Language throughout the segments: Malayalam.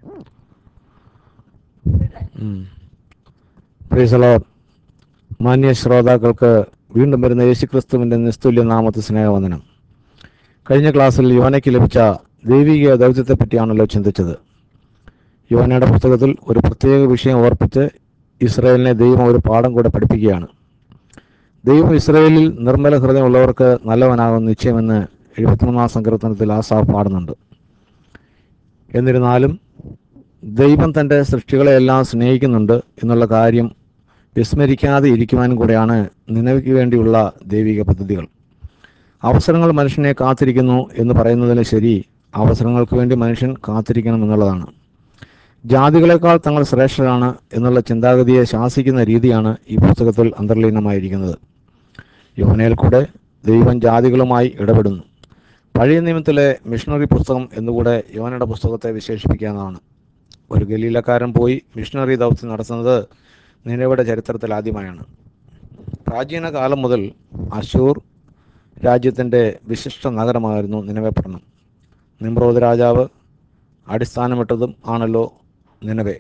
പ്രീസലോ മാന്യ ശ്രോതാക്കൾക്ക് വീണ്ടും വരുന്ന യേശുക്രിസ്തുവിൻ്റെ നിസ്തുല്യ നാമത്തിൽ സ്നേഹവന്ദനം കഴിഞ്ഞ ക്ലാസ്സിൽ യോനയ്ക്ക് ലഭിച്ച ദൈവിക ദൗത്യത്തെപ്പറ്റിയാണല്ലോ ചിന്തിച്ചത് യോനയുടെ പുസ്തകത്തിൽ ഒരു പ്രത്യേക വിഷയം ഓർപ്പിച്ച് ഇസ്രായേലിനെ ദൈവം ഒരു പാഠം കൂടെ പഠിപ്പിക്കുകയാണ് ദൈവം ഇസ്രായേലിൽ നിർമ്മല ഹൃദയമുള്ളവർക്ക് നല്ലവനാകും നിശ്ചയമെന്ന് എഴുപത്തിമൂന്നാം സങ്കീർത്തനത്തിൽ ആസാഫ് പാടുന്നുണ്ട് എന്നിരുന്നാലും ദൈവം തൻ്റെ സൃഷ്ടികളെയെല്ലാം സ്നേഹിക്കുന്നുണ്ട് എന്നുള്ള കാര്യം വിസ്മരിക്കാതെ ഇരിക്കുവാനും കൂടെയാണ് നിലവിക്ക് വേണ്ടിയുള്ള ദൈവിക പദ്ധതികൾ അവസരങ്ങൾ മനുഷ്യനെ കാത്തിരിക്കുന്നു എന്ന് പറയുന്നതിന് ശരി അവസരങ്ങൾക്ക് വേണ്ടി മനുഷ്യൻ കാത്തിരിക്കണം എന്നുള്ളതാണ് ജാതികളെക്കാൾ തങ്ങൾ ശ്രേഷ്ഠരാണ് എന്നുള്ള ചിന്താഗതിയെ ശാസിക്കുന്ന രീതിയാണ് ഈ പുസ്തകത്തിൽ അന്തർലീനമായിരിക്കുന്നത് യോനയിൽ കൂടെ ദൈവം ജാതികളുമായി ഇടപെടുന്നു പഴയ നിയമത്തിലെ മിഷണറി പുസ്തകം എന്നുകൂടെ യോനയുടെ പുസ്തകത്തെ വിശേഷിപ്പിക്കാവുന്നതാണ് ഒരു ഗലീലക്കാരൻ പോയി മിഷണറി ദൗത്യം നടത്തുന്നത് നിലവിടെ ചരിത്രത്തിൽ ആദ്യമായാണ് പ്രാചീന കാലം മുതൽ അശൂർ രാജ്യത്തിൻ്റെ വിശിഷ്ട നഗരമായിരുന്നു നിലവെപ്പട്ടണം നിമ്രോദ് രാജാവ് അടിസ്ഥാനമിട്ടതും ആണല്ലോ നിലവെ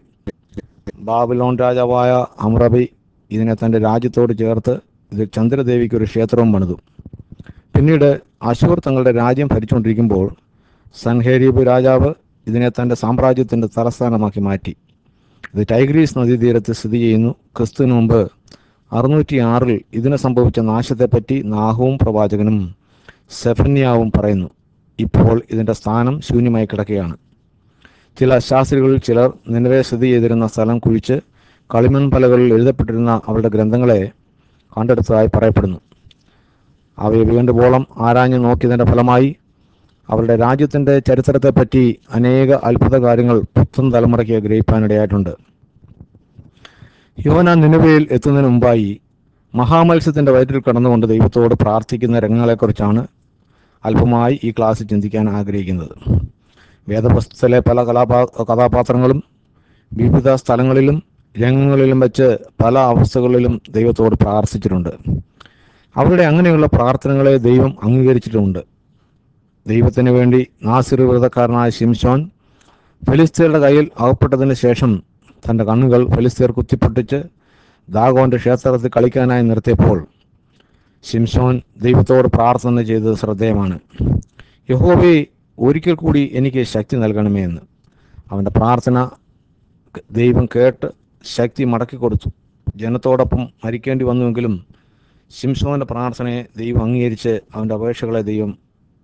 ബാബിലോൺ രാജാവായ അമ്രബി ഇതിനെ തൻ്റെ രാജ്യത്തോട് ചേർത്ത് ഇത് ചന്ദ്രദേവിക്ക് ഒരു ക്ഷേത്രവും പണിതു പിന്നീട് അശൂർ തങ്ങളുടെ രാജ്യം ഭരിച്ചുകൊണ്ടിരിക്കുമ്പോൾ സൻഹേരീബ് രാജാവ് ഇതിനെ തൻ്റെ സാമ്രാജ്യത്തിൻ്റെ തലസ്ഥാനമാക്കി മാറ്റി ഇത് ടൈഗ്രീസ് നദീതീരത്ത് സ്ഥിതി ചെയ്യുന്നു ക്രിസ്തുവിന് മുമ്പ് അറുന്നൂറ്റി ആറിൽ ഇതിന് സംഭവിച്ച നാശത്തെപ്പറ്റി നാഹവും പ്രവാചകനും സെഫന്യാവും പറയുന്നു ഇപ്പോൾ ഇതിൻ്റെ സ്ഥാനം ശൂന്യമായി കിടക്കുകയാണ് ചില ശാസ്ത്രികളിൽ ചിലർ നിലവെ സ്ഥിതി ചെയ്തിരുന്ന സ്ഥലം കുഴിച്ച് കളിമൺ പലകളിൽ എഴുതപ്പെട്ടിരുന്ന അവരുടെ ഗ്രന്ഥങ്ങളെ കണ്ടെടുത്തതായി പറയപ്പെടുന്നു അവയെ വേണ്ടുവോളം ആരാഞ്ഞു നോക്കിയതിൻ്റെ ഫലമായി അവരുടെ രാജ്യത്തിൻ്റെ ചരിത്രത്തെപ്പറ്റി അനേക അത്ഭുത കാര്യങ്ങൾ പുത്തൻ തലമുറയ്ക്ക് ഗ്രഹിക്കാനിടയായിട്ടുണ്ട് യോന നിലവയിൽ എത്തുന്നതിന് മുമ്പായി മഹാമത്സ്യത്തിൻ്റെ വയറ്റിൽ കടന്നുകൊണ്ട് ദൈവത്തോട് പ്രാർത്ഥിക്കുന്ന രംഗങ്ങളെക്കുറിച്ചാണ് അല്പമായി ഈ ക്ലാസ്സിൽ ചിന്തിക്കാൻ ആഗ്രഹിക്കുന്നത് വേദപുസ്തകത്തിലെ പല കലാപാ കഥാപാത്രങ്ങളും വിവിധ സ്ഥലങ്ങളിലും രംഗങ്ങളിലും വെച്ച് പല അവസ്ഥകളിലും ദൈവത്തോട് പ്രാർത്ഥിച്ചിട്ടുണ്ട് അവരുടെ അങ്ങനെയുള്ള പ്രാർത്ഥനകളെ ദൈവം അംഗീകരിച്ചിട്ടുമുണ്ട് ദൈവത്തിന് വേണ്ടി നാസിർ വ്രതക്കാരനായ ശിംഷോൻ ഫെലിസ്തീരുടെ കയ്യിൽ അകപ്പെട്ടതിന് ശേഷം തൻ്റെ കണ്ണുകൾ ഫെലിസ്തീർ കുത്തിപ്പൊട്ടിച്ച് ദാഗോന്റെ ക്ഷേത്രത്തിൽ കളിക്കാനായി നിർത്തിയപ്പോൾ ശിംഷോൻ ദൈവത്തോട് പ്രാർത്ഥന ചെയ്തത് ശ്രദ്ധേയമാണ് യഹോവേ ഒരിക്കൽ കൂടി എനിക്ക് ശക്തി നൽകണമേ എന്ന് അവൻ്റെ പ്രാർത്ഥന ദൈവം കേട്ട് ശക്തി മടക്കി കൊടുത്തു ജനത്തോടൊപ്പം മരിക്കേണ്ടി വന്നുവെങ്കിലും ശിംഷോന്റെ പ്രാർത്ഥനയെ ദൈവം അംഗീകരിച്ച് അവൻ്റെ അപേക്ഷകളെ ദൈവം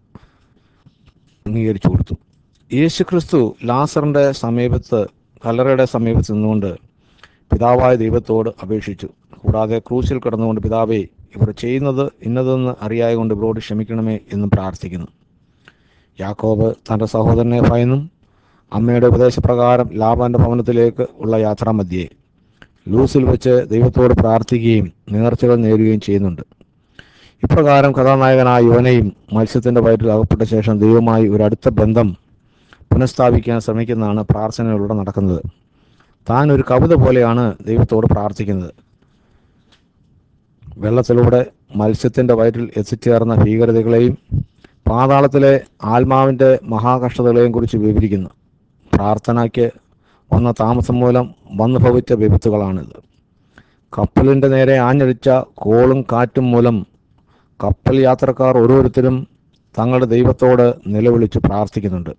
അംഗീകരിച്ചു കൊടുത്തു യേശു ക്രിസ്തു ലാസറിൻ്റെ സമീപത്ത് കല്ലറയുടെ സമീപത്ത് നിന്നുകൊണ്ട് പിതാവായ ദൈവത്തോട് അപേക്ഷിച്ചു കൂടാതെ ക്രൂശിൽ കിടന്നുകൊണ്ട് പിതാവേ ഇവർ ചെയ്യുന്നത് ഇന്നതെന്ന് അറിയായകൊണ്ട് ഇവരോട് ക്ഷമിക്കണമേ എന്നും പ്രാർത്ഥിക്കുന്നു യാക്കോബ് തൻ്റെ സഹോദരനെ ഭയന്നും അമ്മയുടെ ഉപദേശപ്രകാരം ലാബാന്റെ ഭവനത്തിലേക്ക് ഉള്ള യാത്രാമധ്യേ ലൂസിൽ വെച്ച് ദൈവത്തോട് പ്രാർത്ഥിക്കുകയും നേർച്ചകൾ നേരുകയും ചെയ്യുന്നുണ്ട് ഇപ്രകാരം കഥാനായകനായ യുവനെയും മത്സ്യത്തിൻ്റെ വയറ്റിൽ അകപ്പെട്ട ശേഷം ദൈവമായി ഒരു അടുത്ത ബന്ധം പുനഃസ്ഥാപിക്കാൻ ശ്രമിക്കുന്നതാണ് പ്രാർത്ഥനയിലൂടെ നടക്കുന്നത് താൻ ഒരു കവിത പോലെയാണ് ദൈവത്തോട് പ്രാർത്ഥിക്കുന്നത് വെള്ളത്തിലൂടെ മത്സ്യത്തിൻ്റെ വയറ്റിൽ എത്തിച്ചേർന്ന ഭീകരതകളെയും പാതാളത്തിലെ ആത്മാവിൻ്റെ മഹാകഷ്ടതകളെയും കുറിച്ച് വിവരിക്കുന്നു പ്രാർത്ഥനയ്ക്ക് വന്ന താമസം മൂലം വന്നു ഭവിച്ച വിപത്തുകളാണിത് കപ്പലിൻ്റെ നേരെ ആഞ്ഞടിച്ച കോളും കാറ്റും മൂലം കപ്പൽ യാത്രക്കാർ ഓരോരുത്തരും തങ്ങളുടെ ദൈവത്തോട് നിലവിളിച്ച് പ്രാർത്ഥിക്കുന്നുണ്ട്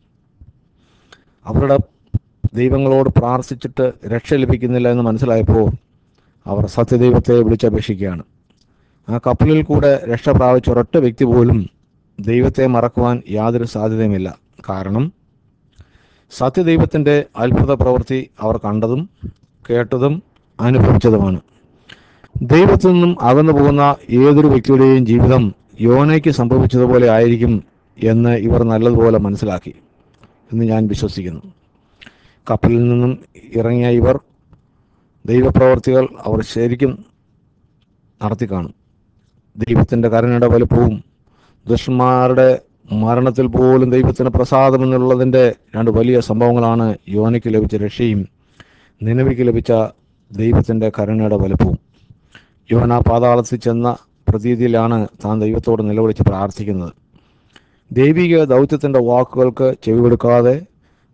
അവരുടെ ദൈവങ്ങളോട് പ്രാർത്ഥിച്ചിട്ട് രക്ഷ ലഭിക്കുന്നില്ല എന്ന് മനസ്സിലായപ്പോൾ അവർ സത്യദൈവത്തെ വിളിച്ചപേക്ഷിക്കുകയാണ് ആ കപ്പലിൽ കൂടെ രക്ഷ പ്രാപിച്ച ഒരൊറ്റ വ്യക്തി പോലും ദൈവത്തെ മറക്കുവാൻ യാതൊരു സാധ്യതയുമില്ല കാരണം സത്യദൈവത്തിൻ്റെ അത്ഭുത പ്രവൃത്തി അവർ കണ്ടതും കേട്ടതും അനുഭവിച്ചതുമാണ് ദൈവത്തിൽ നിന്നും അകന്നു പോകുന്ന ഏതൊരു വ്യക്തിയുടെയും ജീവിതം യോനയ്ക്ക് സംഭവിച്ചതുപോലെ ആയിരിക്കും എന്ന് ഇവർ നല്ലതുപോലെ മനസ്സിലാക്കി എന്ന് ഞാൻ വിശ്വസിക്കുന്നു കപ്പലിൽ നിന്നും ഇറങ്ങിയ ഇവർ ദൈവപ്രവർത്തികൾ അവർ ശരിക്കും നടത്തി കാണും ദൈവത്തിൻ്റെ കരുണയുടെ വലുപ്പവും ദുഷ്ടന്മാരുടെ മരണത്തിൽ പോലും ദൈവത്തിന് പ്രസാദമെന്നുള്ളതിൻ്റെ രണ്ട് വലിയ സംഭവങ്ങളാണ് യോനയ്ക്ക് ലഭിച്ച രക്ഷയും നിലവിക്ക് ലഭിച്ച ദൈവത്തിൻ്റെ കരുണയുടെ വലുപ്പവും യോന പാതാളത്തിൽ ചെന്ന പ്രതീതിയിലാണ് താൻ ദൈവത്തോട് നിലവിളിച്ച് പ്രാർത്ഥിക്കുന്നത് ദൈവിക ദൗത്യത്തിൻ്റെ വാക്കുകൾക്ക് ചെവി കൊടുക്കാതെ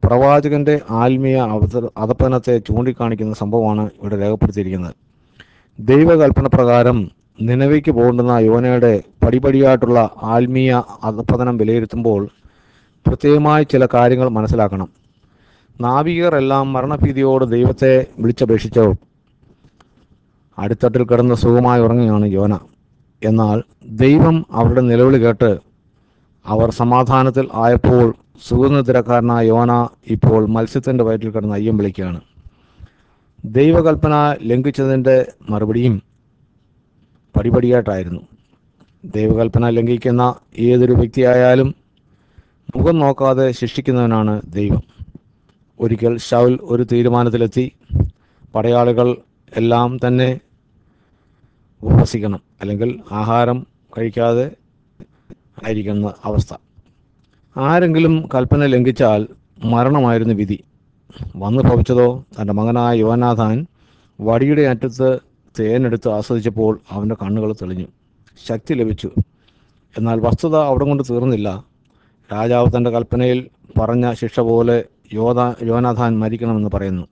പ്രവാചകന്റെ ആത്മീയ അവത അധപ്പനത്തെ ചൂണ്ടിക്കാണിക്കുന്ന സംഭവമാണ് ഇവിടെ രേഖപ്പെടുത്തിയിരിക്കുന്നത് ദൈവകൽപ്പന പ്രകാരം നിലവിക്ക് പോകേണ്ടുന്ന യോനയുടെ പടിപടിയായിട്ടുള്ള ആത്മീയ അധപ്പതനം വിലയിരുത്തുമ്പോൾ പ്രത്യേകമായി ചില കാര്യങ്ങൾ മനസ്സിലാക്കണം നാവികർ എല്ലാം മരണഭീതിയോട് ദൈവത്തെ വിളിച്ചപേക്ഷിച്ചോ അടിത്തട്ടിൽ കിടന്ന് സുഖമായി ഉറങ്ങുകയാണ് യോന എന്നാൽ ദൈവം അവരുടെ നിലവിളി കേട്ട് അവർ സമാധാനത്തിൽ ആയപ്പോൾ സുഗന്ധത്തിരക്കാരനായ യോന ഇപ്പോൾ മത്സ്യത്തിൻ്റെ വയറ്റിൽ കിടന്ന് അയ്യം വിളിക്കുകയാണ് ദൈവകൽപ്പന ലംഘിച്ചതിൻ്റെ മറുപടിയും പടിപടിയായിട്ടായിരുന്നു ദൈവകൽപ്പന ലംഘിക്കുന്ന ഏതൊരു വ്യക്തിയായാലും മുഖം നോക്കാതെ ശിക്ഷിക്കുന്നവനാണ് ദൈവം ഒരിക്കൽ ഷൗൽ ഒരു തീരുമാനത്തിലെത്തി പടയാളികൾ എല്ലാം തന്നെ ഉപവസിക്കണം അല്ലെങ്കിൽ ആഹാരം കഴിക്കാതെ ആയിരിക്കുന്ന അവസ്ഥ ആരെങ്കിലും കൽപ്പന ലംഘിച്ചാൽ മരണമായിരുന്നു വിധി വന്നു ഭവിച്ചതോ തൻ്റെ മകനായ യുവനാഥാൻ വടിയുടെ അറ്റത്ത് തേനെടുത്ത് ആസ്വദിച്ചപ്പോൾ അവൻ്റെ കണ്ണുകൾ തെളിഞ്ഞു ശക്തി ലഭിച്ചു എന്നാൽ വസ്തുത അവിടെ കൊണ്ട് തീർന്നില്ല രാജാവ് തൻ്റെ കൽപ്പനയിൽ പറഞ്ഞ ശിക്ഷ പോലെ യോധ യോനാഥാൻ മരിക്കണമെന്ന് പറയുന്നു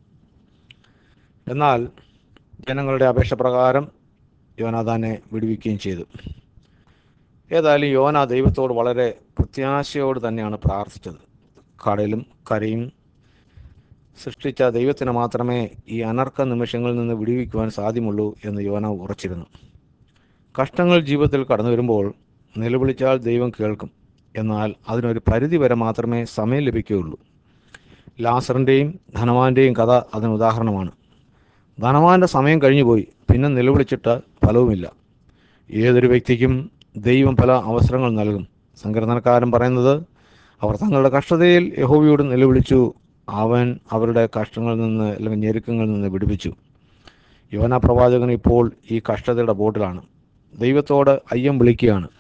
എന്നാൽ ജനങ്ങളുടെ അപേക്ഷ പ്രകാരം യോനാഥാനെ വിടുവിക്കുകയും ചെയ്തു ഏതായാലും യോന ദൈവത്തോട് വളരെ പ്രത്യാശയോട് തന്നെയാണ് പ്രാർത്ഥിച്ചത് കടലും കരയും സൃഷ്ടിച്ച ദൈവത്തിന് മാത്രമേ ഈ അനർക്ക നിമിഷങ്ങളിൽ നിന്ന് വിടുവിക്കുവാൻ സാധ്യമുള്ളൂ എന്ന് യോന ഉറച്ചിരുന്നു കഷ്ടങ്ങൾ ജീവിതത്തിൽ കടന്നു വരുമ്പോൾ നിലവിളിച്ചാൽ ദൈവം കേൾക്കും എന്നാൽ അതിനൊരു പരിധി വരെ മാത്രമേ സമയം ലഭിക്കുകയുള്ളൂ ലാസറിൻ്റെയും ധനവാന്റെയും കഥ അതിന് ഉദാഹരണമാണ് ധനവാന്റെ സമയം കഴിഞ്ഞുപോയി പിന്നെ നിലവിളിച്ചിട്ട് ഫലവുമില്ല ഏതൊരു വ്യക്തിക്കും ദൈവം പല അവസരങ്ങൾ നൽകും സങ്കീർത്തനക്കാരൻ പറയുന്നത് അവർ തങ്ങളുടെ കഷ്ടതയിൽ യഹോവയോട് നിലവിളിച്ചു അവൻ അവരുടെ കഷ്ടങ്ങളിൽ നിന്ന് അല്ലെങ്കിൽ ഞെരുക്കങ്ങളിൽ നിന്ന് വിടുവിച്ചു യോന പ്രവാചകൻ ഇപ്പോൾ ഈ കഷ്ടതയുടെ ബോട്ടിലാണ് ദൈവത്തോട് അയ്യം വിളിക്കുകയാണ്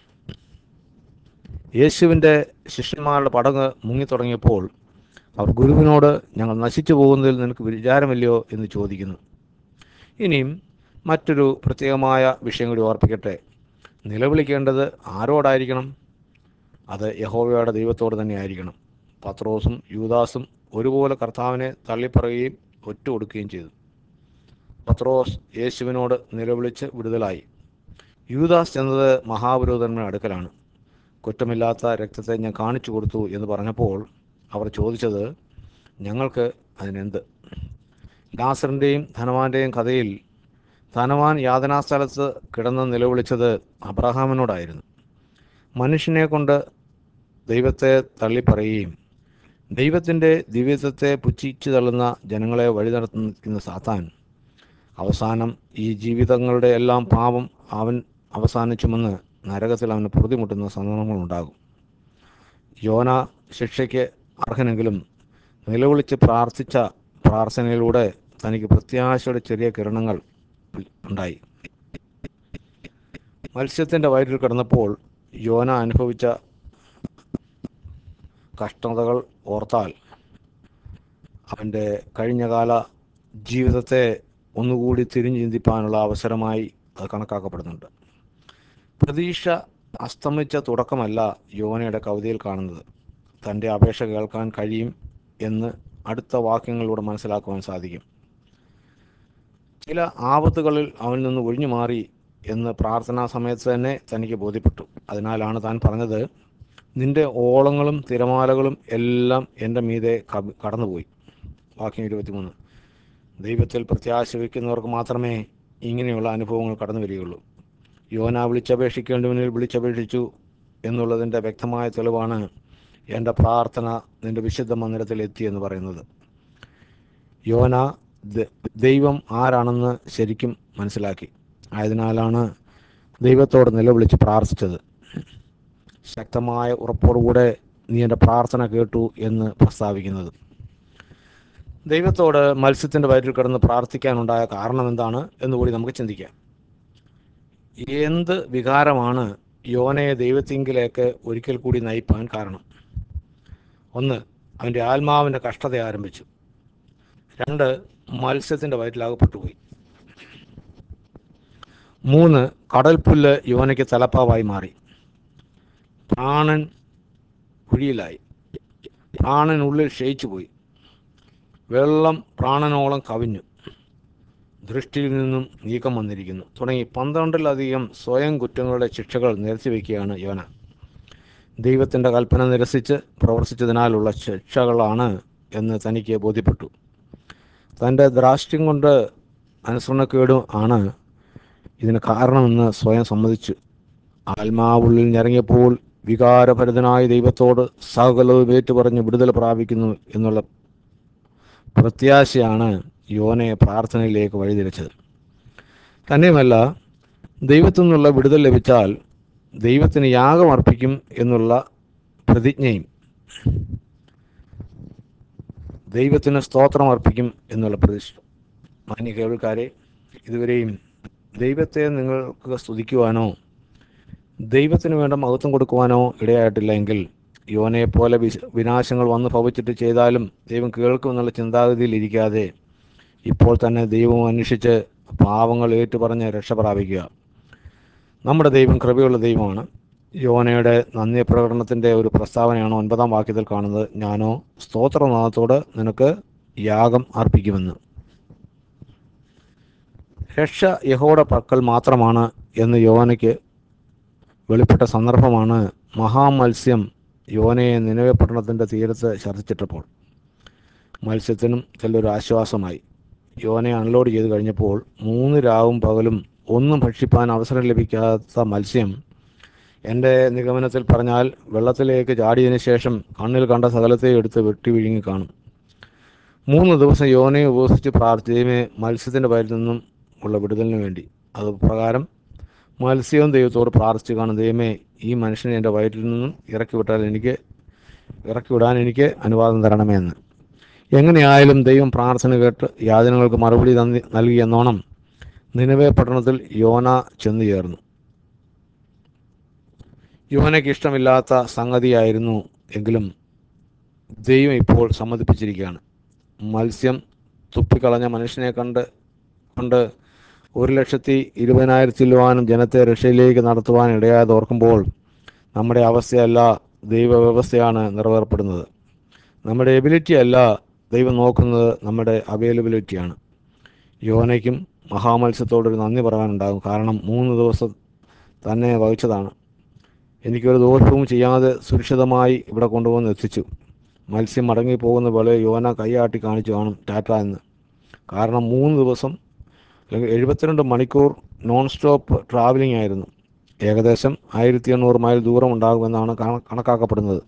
യേശുവിൻ്റെ ശിഷ്യന്മാരുടെ പടങ്ങ് മുങ്ങിത്തുടങ്ങിയപ്പോൾ അവർ ഗുരുവിനോട് ഞങ്ങൾ നശിച്ചു പോകുന്നതിൽ നിനക്ക് വിചാരമില്ലയോ എന്ന് ചോദിക്കുന്നു ഇനിയും മറ്റൊരു പ്രത്യേകമായ വിഷയം കൂടി ഓർപ്പിക്കട്ടെ നിലവിളിക്കേണ്ടത് ആരോടായിരിക്കണം അത് യഹോവയുടെ ദൈവത്തോട് തന്നെ ആയിരിക്കണം പത്രോസും യൂദാസും ഒരുപോലെ കർത്താവിനെ തള്ളിപ്പറയുകയും ഒറ്റ കൊടുക്കുകയും ചെയ്തു പത്രോസ് യേശുവിനോട് നിലവിളിച്ച് വിടുതലായി യൂദാസ് ചെന്നത് മഹാപുരോധന്മാരുടെ അടുക്കലാണ് കുറ്റമില്ലാത്ത രക്തത്തെ ഞാൻ കാണിച്ചു കൊടുത്തു എന്ന് പറഞ്ഞപ്പോൾ അവർ ചോദിച്ചത് ഞങ്ങൾക്ക് അതിനെന്ത് ലാസറിൻ്റെയും ധനവാന്റെയും കഥയിൽ ധനവാൻ യാതനാസ്ഥലത്ത് കിടന്ന് നിലവിളിച്ചത് അബ്രഹാമിനോടായിരുന്നു മനുഷ്യനെ കൊണ്ട് ദൈവത്തെ തള്ളിപ്പറയുകയും ദൈവത്തിൻ്റെ ദിവ്യത്വത്തെ പുച്ഛിച്ചു തള്ളുന്ന ജനങ്ങളെ വഴി നടത്തുന്ന സാത്താൻ അവസാനം ഈ ജീവിതങ്ങളുടെ എല്ലാം പാപം അവൻ അവസാനിച്ചുമെന്ന് നരകത്തിൽ അവന് പൊറുതിമുട്ടുന്ന സന്ദർഭങ്ങളുണ്ടാകും യോന ശിക്ഷയ്ക്ക് അർഹനെങ്കിലും നിലവിളിച്ച് പ്രാർത്ഥിച്ച പ്രാർത്ഥനയിലൂടെ തനിക്ക് പ്രത്യാശയുടെ ചെറിയ കിരണങ്ങൾ ഉണ്ടായി മത്സ്യത്തിൻ്റെ വയറ്റിൽ കിടന്നപ്പോൾ യോന അനുഭവിച്ച കഷ്ടതകൾ ഓർത്താൽ അവൻ്റെ കഴിഞ്ഞകാല ജീവിതത്തെ ഒന്നുകൂടി തിരിഞ്ഞു ചിന്തിപ്പാനുള്ള അവസരമായി അത് കണക്കാക്കപ്പെടുന്നുണ്ട് പ്രതീക്ഷ അസ്തമിച്ച തുടക്കമല്ല യോനയുടെ കവിതയിൽ കാണുന്നത് തൻ്റെ അപേക്ഷ കേൾക്കാൻ കഴിയും എന്ന് അടുത്ത വാക്യങ്ങളിലൂടെ മനസ്സിലാക്കുവാൻ സാധിക്കും ചില ആപത്തുകളിൽ അവനിൽ നിന്ന് ഒഴിഞ്ഞു മാറി എന്ന് പ്രാർത്ഥനാ സമയത്ത് തന്നെ തനിക്ക് ബോധ്യപ്പെട്ടു അതിനാലാണ് താൻ പറഞ്ഞത് നിന്റെ ഓളങ്ങളും തിരമാലകളും എല്ലാം എൻ്റെ മീതെ കബ- കടന്നുപോയി വാക്യം ഇരുപത്തിമൂന്ന് ദൈവത്തിൽ പ്രത്യാശ വയ്ക്കുന്നവർക്ക് മാത്രമേ ഇങ്ങനെയുള്ള അനുഭവങ്ങൾ കടന്നു വരികയുള്ളൂ യോന വിളിച്ചപേക്ഷിക്കേണ്ടവനിൽ വിളിച്ചപേക്ഷിച്ചു എന്നുള്ളതിൻ്റെ വ്യക്തമായ തെളിവാണ് എൻ്റെ പ്രാർത്ഥന നിന്റെ വിശുദ്ധ മന്ദിരത്തിൽ എത്തി എന്ന് പറയുന്നത് യോന ദ- ദൈവം ആരാണെന്ന് ശരിക്കും മനസ്സിലാക്കി ആയതിനാലാണ് ദൈവത്തോട് നിലവിളിച്ച് പ്രാർത്ഥിച്ചത് ശക്തമായ ഉറപ്പോടുകൂടെ നീ എൻ്റെ പ്രാർത്ഥന കേട്ടു എന്ന് പ്രസ്താവിക്കുന്നത് ദൈവത്തോട് മത്സ്യത്തിൻ്റെ വയറ്റിൽ കിടന്ന് പ്രാർത്ഥിക്കാനുണ്ടായ കാരണം എന്താണ് എന്നുകൂടി നമുക്ക് ചിന്തിക്കാം എന്ത് വികാരമാണ് യോനയെ ദൈവത്തിങ്കിലേക്ക് ഒരിക്കൽ കൂടി നയിപ്പാൻ കാരണം ഒന്ന് അവൻ്റെ ആത്മാവിൻ്റെ കഷ്ടത ആരംഭിച്ചു രണ്ട് മത്സ്യത്തിൻ്റെ വയറ്റിലാകപ്പെട്ടുപോയി മൂന്ന് കടൽപ്പുല്ല് യോനയ്ക്ക് തലപ്പാവായി മാറി പ്രാണൻ കുഴിയിലായി പ്രാണനുള്ളിൽ ക്ഷയിച്ചു പോയി വെള്ളം പ്രാണനോളം കവിഞ്ഞു ദൃഷ്ടിയിൽ നിന്നും നീക്കം വന്നിരിക്കുന്നു തുടങ്ങി പന്ത്രണ്ടിലധികം സ്വയം കുറ്റങ്ങളുടെ ശിക്ഷകൾ നിരത്തി വയ്ക്കുകയാണ് യോന ദൈവത്തിൻ്റെ കൽപ്പന നിരസിച്ച് പ്രവർത്തിച്ചതിനാലുള്ള ശിക്ഷകളാണ് എന്ന് തനിക്ക് ബോധ്യപ്പെട്ടു തൻ്റെ ദ്രാഷ്ട്യം കൊണ്ട് അനുസരണക്കേടും ആണ് ഇതിന് കാരണമെന്ന് സ്വയം സമ്മതിച്ചു ആത്മാവുള്ളിൽ ഞെറങ്ങിയപ്പോൾ വികാരഭരിതനായ ദൈവത്തോട് സകലവും ഏറ്റുപറഞ്ഞ് വിടുതൽ പ്രാപിക്കുന്നു എന്നുള്ള പ്രത്യാശയാണ് യോനെ പ്രാർത്ഥനയിലേക്ക് വഴിതിരിച്ചത് തന്നെയുമല്ല ദൈവത്തു നിന്നുള്ള വിടുതൽ ലഭിച്ചാൽ ദൈവത്തിന് യാഗം അർപ്പിക്കും എന്നുള്ള പ്രതിജ്ഞയും ദൈവത്തിന് സ്തോത്രം അർപ്പിക്കും എന്നുള്ള പ്രതീക്ഷ മാന്യ കേൾക്കാരെ ഇതുവരെയും ദൈവത്തെ നിങ്ങൾക്ക് സ്തുതിക്കുവാനോ ദൈവത്തിന് വേണ്ട മഹത്വം കൊടുക്കുവാനോ ഇടയായിട്ടില്ല എങ്കിൽ യോനെ പോലെ വിശ വിനാശങ്ങൾ വന്ന് ഭവിച്ചിട്ട് ചെയ്താലും ദൈവം കേൾക്കുമെന്നുള്ള ചിന്താഗതിയിൽ ഇരിക്കാതെ ഇപ്പോൾ തന്നെ ദൈവം അന്വേഷിച്ച് പാവങ്ങൾ ഏറ്റുപറഞ്ഞ് രക്ഷ പ്രാപിക്കുക നമ്മുടെ ദൈവം കൃപയുള്ള ദൈവമാണ് യോനയുടെ നന്ദി പ്രകടനത്തിൻ്റെ ഒരു പ്രസ്താവനയാണ് ഒൻപതാം വാക്യത്തിൽ കാണുന്നത് ഞാനോ സ്തോത്രനാഥത്തോട് നിനക്ക് യാഗം അർപ്പിക്കുമെന്ന് രക്ഷ യഹോയുടെ പക്കൽ മാത്രമാണ് എന്ന് യോനയ്ക്ക് വെളിപ്പെട്ട സന്ദർഭമാണ് മഹാമത്സ്യം യോനയെ നിലവെ പട്ടണത്തിൻ്റെ തീരത്ത് ഛർദ്ദിച്ചിട്ടപ്പോൾ മത്സ്യത്തിനും ചിലൊരു ആശ്വാസമായി യോനയെ അൺലോഡ് ചെയ്ത് കഴിഞ്ഞപ്പോൾ മൂന്ന് രാവും പകലും ഒന്നും ഭക്ഷിപ്പാൻ അവസരം ലഭിക്കാത്ത മത്സ്യം എൻ്റെ നിഗമനത്തിൽ പറഞ്ഞാൽ വെള്ളത്തിലേക്ക് ചാടിയതിന് ശേഷം കണ്ണിൽ കണ്ട സകലത്തെ എടുത്ത് വെട്ടി വിഴുങ്ങി കാണും മൂന്ന് ദിവസം യോനയെ ഉപസിച്ച് പ്രാർത്ഥിച്ചതുമേ മത്സ്യത്തിൻ്റെ പേരിൽ നിന്നും ഉള്ള വിടുതലിന് വേണ്ടി അത് പ്രകാരം മത്സ്യവും ദൈവത്തോട് പ്രാർത്ഥിച്ചു കാണും ദൈവമേ ഈ മനുഷ്യനെ എൻ്റെ വയറ്റിൽ നിന്നും ഇറക്കി വിട്ടാൽ എനിക്ക് ഇറക്കി വിടാൻ എനിക്ക് അനുവാദം തരണമേ എന്ന് എങ്ങനെയായാലും ദൈവം പ്രാർത്ഥന കേട്ട് യാചനകൾക്ക് മറുപടി തന്നി നൽകി എന്നോണം നിലവേ പട്ടണത്തിൽ യോന ചെന്നു ചേർന്നു യോനയ്ക്ക് ഇഷ്ടമില്ലാത്ത സംഗതിയായിരുന്നു എങ്കിലും ദൈവം ഇപ്പോൾ സമ്മതിപ്പിച്ചിരിക്കുകയാണ് മത്സ്യം തുപ്പിക്കളഞ്ഞ മനുഷ്യനെ കണ്ട് കൊണ്ട് ഒരു ലക്ഷത്തി ഇരുപതിനായിരത്തിലുവാനും ജനത്തെ രക്ഷയിലേക്ക് നടത്തുവാൻ ഇടയായത് ഓർക്കുമ്പോൾ നമ്മുടെ അവസ്ഥയല്ല ദൈവവ്യവസ്ഥയാണ് നിറവേർപ്പെടുന്നത് നമ്മുടെ എബിലിറ്റി അല്ല ദൈവം നോക്കുന്നത് നമ്മുടെ അവൈലബിലിറ്റിയാണ് യോനയ്ക്കും മഹാമത്സ്യത്തോടൊരു നന്ദി പറയാനുണ്ടാകും കാരണം മൂന്ന് ദിവസം തന്നെ വഹിച്ചതാണ് എനിക്കൊരു ദോഷവും ചെയ്യാതെ സുരക്ഷിതമായി ഇവിടെ കൊണ്ടുവന്ന് എത്തിച്ചു മത്സ്യം മടങ്ങിപ്പോകുന്ന പോലെ യോന കൈയാട്ടി കാണിച്ചു കാണും ടാറ്റ എന്ന് കാരണം മൂന്ന് ദിവസം അല്ലെങ്കിൽ എഴുപത്തിരണ്ട് മണിക്കൂർ നോൺ സ്റ്റോപ്പ് ട്രാവലിംഗ് ആയിരുന്നു ഏകദേശം ആയിരത്തി എണ്ണൂറ് മൈൽ ദൂരം ഉണ്ടാകുമെന്നാണ് കണ- കണക്കാക്കപ്പെടുന്നത്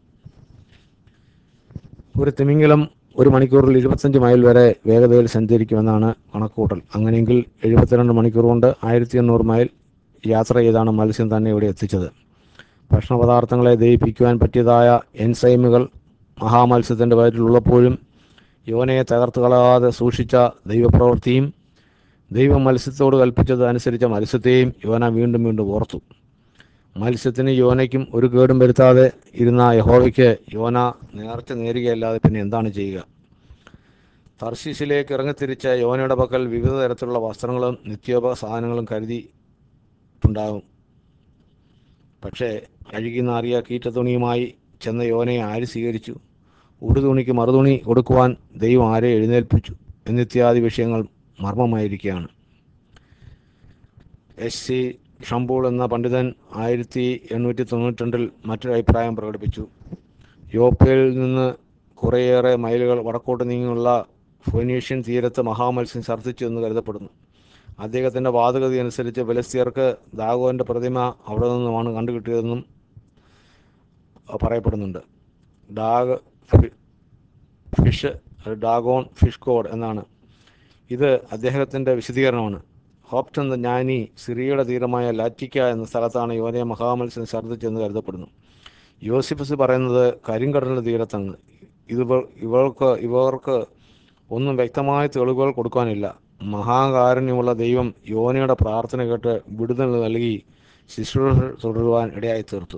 ഒരു തിമിംഗലം ഒരു മണിക്കൂറിൽ ഇരുപത്തഞ്ച് മൈൽ വരെ വേഗതയിൽ സഞ്ചരിക്കുമെന്നാണ് കണക്കുകൂട്ടൽ അങ്ങനെയെങ്കിൽ എഴുപത്തിരണ്ട് മണിക്കൂർ കൊണ്ട് ആയിരത്തി എണ്ണൂറ് മൈൽ യാത്ര ചെയ്താണ് മത്സ്യം തന്നെ ഇവിടെ എത്തിച്ചത് ഭക്ഷണപദാർത്ഥങ്ങളെ ദഹിപ്പിക്കുവാൻ പറ്റിയതായ എൻസൈമുകൾ മഹാമത്സ്യത്തിൻ്റെ വയറ്റിലുള്ളപ്പോഴും യോനയെ തകർത്ത് കളയാതെ സൂക്ഷിച്ച ദൈവപ്രവൃത്തിയും ദൈവം മത്സ്യത്തോട് കൽപ്പിച്ചത് അനുസരിച്ച മത്സ്യത്തെയും യോന വീണ്ടും വീണ്ടും ഓർത്തു മത്സ്യത്തിന് യോനയ്ക്കും ഒരു കേടും വരുത്താതെ ഇരുന്ന യഹോവയ്ക്ക് യോന നേർച്ച നേരുകയല്ലാതെ പിന്നെ എന്താണ് ചെയ്യുക തർശീസിലേക്ക് ഇറങ്ങിത്തിരിച്ച യോനയുടെ പക്കൽ വിവിധ തരത്തിലുള്ള വസ്ത്രങ്ങളും നിത്യോപക സാധനങ്ങളും കരുതിയിട്ടുണ്ടാകും പക്ഷേ അഴുകി നാറിയ കീറ്റത്തുണിയുമായി ചെന്ന യോനയെ ആര് സ്വീകരിച്ചു ഉടുതുണിക്ക് മറുതുണി കൊടുക്കുവാൻ ദൈവം ആരെ എഴുന്നേൽപ്പിച്ചു എന്നിത്യാദി വിഷയങ്ങൾ മർമ്മമായിരിക്കുകയാണ് എസ് സി ഷംബൂൾ എന്ന പണ്ഡിതൻ ആയിരത്തി എണ്ണൂറ്റി തൊണ്ണൂറ്റിരണ്ടിൽ മറ്റൊരു അഭിപ്രായം പ്രകടിപ്പിച്ചു യോപ്പയിൽ നിന്ന് കുറേയേറെ മൈലുകൾ വടക്കോട്ട് നീങ്ങിയുള്ള ഫൊനീഷ്യൻ തീരത്ത് മഹാമത്സ്യം ഛർദ്ദിച്ചു എന്ന് കരുതപ്പെടുന്നു അദ്ദേഹത്തിൻ്റെ വാദഗതി അനുസരിച്ച് ഫലസ്തീയർക്ക് ദാഗോൻ്റെ പ്രതിമ അവിടെ നിന്നുമാണ് കണ്ടുകിട്ടിയതെന്നും പറയപ്പെടുന്നുണ്ട് ഡാഗ് ഫി- ഫിഷ് ഡാഗോൺ ഫിഷ് കോഡ് എന്നാണ് ഇത് അദ്ദേഹത്തിൻ്റെ വിശദീകരണമാണ് ഹോപ്റ്റൻ എന്ന ജ്ഞാനി സിറിയയുടെ തീരമായ ലാറ്റിക്ക എന്ന സ്ഥലത്താണ് യോനയെ മഹാമത്സ്യം ഛർദ്ദിച്ചെന്ന് കരുതപ്പെടുന്നു യോസിഫസ് പറയുന്നത് കരിങ്കടലിൻ്റെ തീരത്താണ് ഇത് ഇവ- ഇവർക്ക് ഇവർക്ക് ഒന്നും വ്യക്തമായ തെളിവുകൾ കൊടുക്കാനില്ല മഹാകാരുണ്യമുള്ള ദൈവം യോനയുടെ പ്രാർത്ഥന കേട്ട് വിടുതൽ നൽകി ശുശ്രൂഷ തുടരുവാൻ ഇടയായി തീർത്തു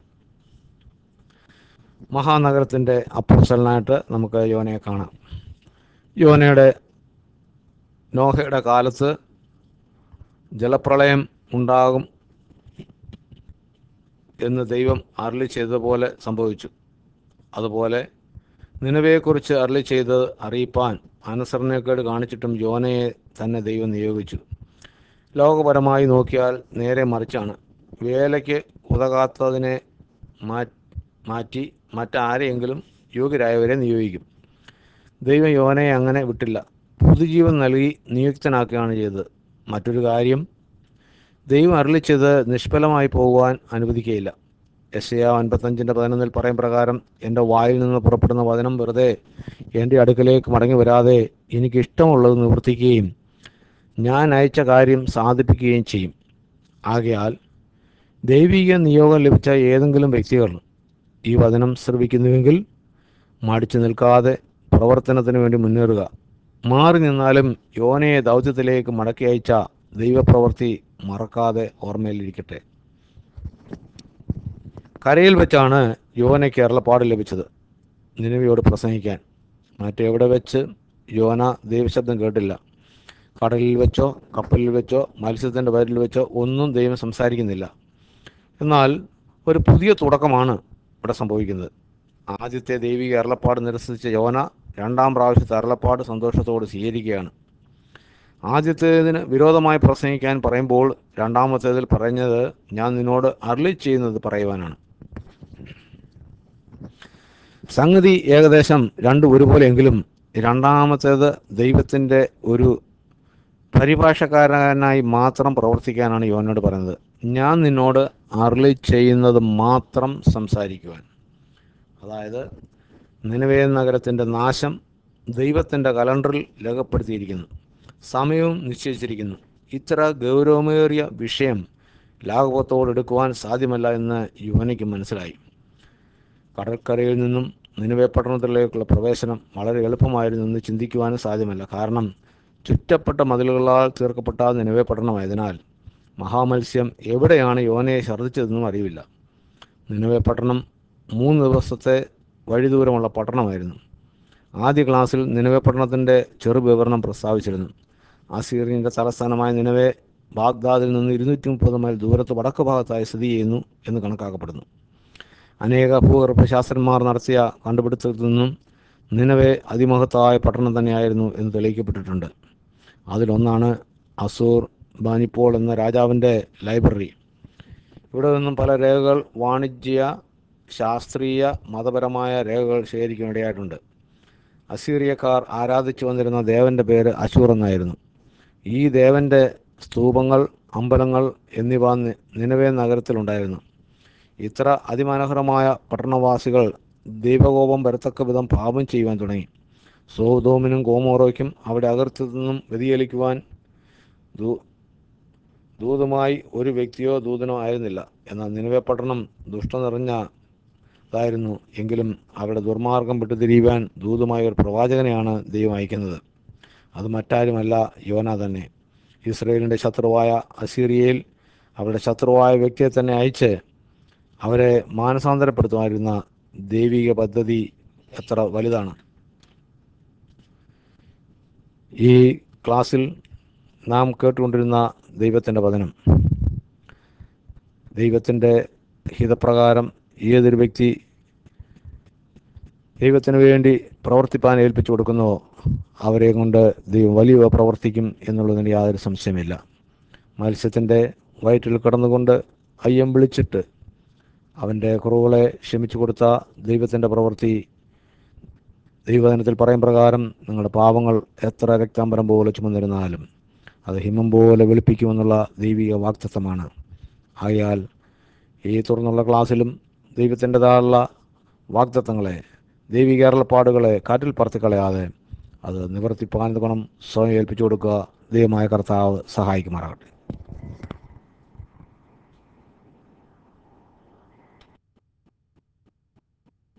മഹാനഗരത്തിൻ്റെ അപ്പോസ്റ്റലനായിട്ട് നമുക്ക് യോനയെ കാണാം യോനയുടെ നോഹയുടെ കാലത്ത് ജലപ്രളയം ഉണ്ടാകും എന്ന് ദൈവം അരളി ചെയ്തതുപോലെ സംഭവിച്ചു അതുപോലെ നിലവയെക്കുറിച്ച് അരളി ചെയ്ത് അറിയിപ്പാൻ അനുസരണക്കേട് കാണിച്ചിട്ടും യോനയെ തന്നെ ദൈവം നിയോഗിച്ചു ലോകപരമായി നോക്കിയാൽ നേരെ മറിച്ചാണ് വേലയ്ക്ക് ഉതകാത്തതിനെ മാറ്റി മറ്റാരെയെങ്കിലും യോഗ്യരായവരെ നിയോഗിക്കും ദൈവം യോനയെ അങ്ങനെ വിട്ടില്ല പുതുജീവൻ നൽകി നിയുക്തനാക്കുകയാണ് ചെയ്തത് മറ്റൊരു കാര്യം ദൈവം അരളിച്ചത് നിഷ്ഫലമായി പോകുവാൻ അനുവദിക്കുകയില്ല എസ് എ അൻപത്തഞ്ചിൻ്റെ പതിനൊന്നിൽ പറയും പ്രകാരം എൻ്റെ വായിൽ നിന്ന് പുറപ്പെടുന്ന വചനം വെറുതെ എൻ്റെ അടുക്കലേക്ക് മടങ്ങി വരാതെ എനിക്ക് ഇഷ്ടമുള്ളത് നിവർത്തിക്കുകയും ഞാൻ അയച്ച കാര്യം സാധിപ്പിക്കുകയും ചെയ്യും ആകയാൽ ദൈവിക നിയോഗം ലഭിച്ച ഏതെങ്കിലും വ്യക്തികൾ ഈ വചനം ശ്രവിക്കുന്നുവെങ്കിൽ മടിച്ചു നിൽക്കാതെ പ്രവർത്തനത്തിന് വേണ്ടി മുന്നേറുക മാറി നിന്നാലും യോനയെ ദൗത്യത്തിലേക്ക് മടക്കി അയച്ച ദൈവപ്രവൃത്തി മറക്കാതെ ഓർമ്മയിലിരിക്കട്ടെ കരയിൽ വെച്ചാണ് യോനയ്ക്ക് അരുളപ്പാട് ലഭിച്ചത് നിലവിയോട് പ്രസംഗിക്കാൻ മറ്റെവിടെ വെച്ച് യോന ദൈവശബ്ദം കേട്ടില്ല കടലിൽ വെച്ചോ കപ്പലിൽ വെച്ചോ മത്സ്യത്തിൻ്റെ വയറ്റിൽ വെച്ചോ ഒന്നും ദൈവം സംസാരിക്കുന്നില്ല എന്നാൽ ഒരു പുതിയ തുടക്കമാണ് ഇവിടെ സംഭവിക്കുന്നത് ആദ്യത്തെ ദൈവിക അരുളപ്പാട് നിരസിച്ച യോന രണ്ടാം പ്രാവശ്യത്തെ അരുളപ്പാട് സന്തോഷത്തോട് സ്വീകരിക്കുകയാണ് ആദ്യത്തേതിന് വിരോധമായി പ്രസംഗിക്കാൻ പറയുമ്പോൾ രണ്ടാമത്തേതിൽ പറഞ്ഞത് ഞാൻ നിന്നോട് അർളി ചെയ്യുന്നത് പറയുവാനാണ് സംഗതി ഏകദേശം രണ്ട് ഒരുപോലെയെങ്കിലും രണ്ടാമത്തേത് ദൈവത്തിൻ്റെ ഒരു പരിഭാഷക്കാരനായി മാത്രം പ്രവർത്തിക്കാനാണ് യോനോട് പറയുന്നത് ഞാൻ നിന്നോട് അർളി ചെയ്യുന്നത് മാത്രം സംസാരിക്കുവാൻ അതായത് നിലവേ നഗരത്തിൻ്റെ നാശം ദൈവത്തിൻ്റെ കലണ്ടറിൽ രേഖപ്പെടുത്തിയിരിക്കുന്നു സമയവും നിശ്ചയിച്ചിരിക്കുന്നു ഇത്ര ഗൗരവമേറിയ വിഷയം ലാഘവത്തോടെടുക്കുവാൻ സാധ്യമല്ല എന്ന് യുവനയ്ക്ക് മനസ്സിലായി കടൽക്കരയിൽ നിന്നും നിലവേ പട്ടണത്തിലേക്കുള്ള പ്രവേശനം വളരെ എളുപ്പമായിരുന്നു എന്ന് ചിന്തിക്കുവാനും സാധ്യമല്ല കാരണം ചുറ്റപ്പെട്ട മതിലുകളാൽ തീർക്കപ്പെട്ട നിലവേ പട്ടണമായതിനാൽ മഹാമത്സ്യം എവിടെയാണ് യോനയെ ഛർദ്ദിച്ചതെന്നും അറിയില്ല നിലവേ പട്ടണം മൂന്ന് ദിവസത്തെ വഴിദൂരമുള്ള പട്ടണമായിരുന്നു ആദ്യ ക്ലാസ്സിൽ നിലവേ പട്ടണത്തിൻ്റെ ചെറുവിവരണം പ്രസ്താവിച്ചിരുന്നു അസീറിയൻ്റെ തലസ്ഥാനമായ നിലവേ ബാഗ്ദാദിൽ നിന്ന് ഇരുന്നൂറ്റി മുപ്പത് മൈൽ ദൂരത്ത് വടക്ക് ഭാഗത്തായി സ്ഥിതി ചെയ്യുന്നു എന്ന് കണക്കാക്കപ്പെടുന്നു അനേക ഭൂഗർഭശാസ്ത്രന്മാർ നടത്തിയ കണ്ടുപിടുത്തത്തിൽ നിന്നും നിലവേ അതിമഹത്തായ പട്ടണം തന്നെയായിരുന്നു എന്ന് തെളിയിക്കപ്പെട്ടിട്ടുണ്ട് അതിലൊന്നാണ് അസൂർ ബാനിപ്പോൾ എന്ന രാജാവിൻ്റെ ലൈബ്രറി ഇവിടെ നിന്നും പല രേഖകൾ വാണിജ്യ ശാസ്ത്രീയ മതപരമായ രേഖകൾ ശേഖരിക്കാനിടയായിട്ടുണ്ട് അസീറിയക്കാർ ആരാധിച്ചു വന്നിരുന്ന ദേവൻ്റെ പേര് അശൂർ എന്നായിരുന്നു ഈ ദേവൻ്റെ സ്തൂപങ്ങൾ അമ്പലങ്ങൾ എന്നിവ നിലവേ നഗരത്തിലുണ്ടായിരുന്നു ഇത്ര അതിമനോഹരമായ പട്ടണവാസികൾ ദൈവകോപം വരത്തക്ക വിധം പാപം ചെയ്യുവാൻ തുടങ്ങി സോതോമിനും കോമോറോയ്ക്കും അവിടെ അകർത്തിൽ നിന്നും വ്യതിചലിക്കുവാൻ ദൂ ദൂതമായി ഒരു വ്യക്തിയോ ദൂതനോ ആയിരുന്നില്ല എന്നാൽ നിലവേ പട്ടണം ദുഷ്ട നിറഞ്ഞതായിരുന്നു എങ്കിലും അവിടെ ദുർമാർഗം വിട്ടുതിരിയുവാൻ ദൂതമായ ഒരു പ്രവാചകനെയാണ് ദൈവം അയക്കുന്നത് അത് മറ്റാരുമല്ല യോന തന്നെ ഇസ്രയേലിൻ്റെ ശത്രുവായ അസീറിയയിൽ അവരുടെ ശത്രുവായ വ്യക്തിയെ തന്നെ അയച്ച് അവരെ മാനസാന്തരപ്പെടുത്തുമായിരുന്ന ദൈവിക പദ്ധതി എത്ര വലുതാണ് ഈ ക്ലാസ്സിൽ നാം കേട്ടുകൊണ്ടിരുന്ന ദൈവത്തിൻ്റെ വചനം ദൈവത്തിൻ്റെ ഹിതപ്രകാരം ഏതൊരു വ്യക്തി ദൈവത്തിന് വേണ്ടി പ്രവർത്തിപ്പാൻ ഏൽപ്പിച്ചു കൊടുക്കുന്നുവോ അവരെ കൊണ്ട് ദൈവം വലിയ പ്രവർത്തിക്കും എന്നുള്ളതിന് യാതൊരു സംശയമില്ല മത്സ്യത്തിൻ്റെ വയറ്റിൽ കിടന്നുകൊണ്ട് അയ്യം വിളിച്ചിട്ട് അവൻ്റെ കുറവുകളെ ക്ഷമിച്ചു കൊടുത്ത ദൈവത്തിൻ്റെ പ്രവൃത്തി ദൈവദിനത്തിൽ പറയും പ്രകാരം നിങ്ങളുടെ പാവങ്ങൾ എത്ര രക്താംബരം പോലെ ചുമന്നിരുന്നാലും അത് ഹിമം പോലെ വെളുപ്പിക്കുമെന്നുള്ള ദൈവിക വാക്തത്വമാണ് ആയാൽ ഈ തുറന്നുള്ള ക്ലാസ്സിലും ദൈവത്തിൻ്റെതായുള്ള വാഗ്ദത്തങ്ങളെ ദൈവിക അരുളപ്പാടുകളെ കാറ്റിൽ പറത്തിക്കളയാതെ അത് നിവർത്തിപ്പാൻ ഗുണം സ്വയം ഏൽപ്പിച്ചു കൊടുക്കുക ദൈവമായ കർത്താവ് സഹായിക്കുമാറാകട്ടെ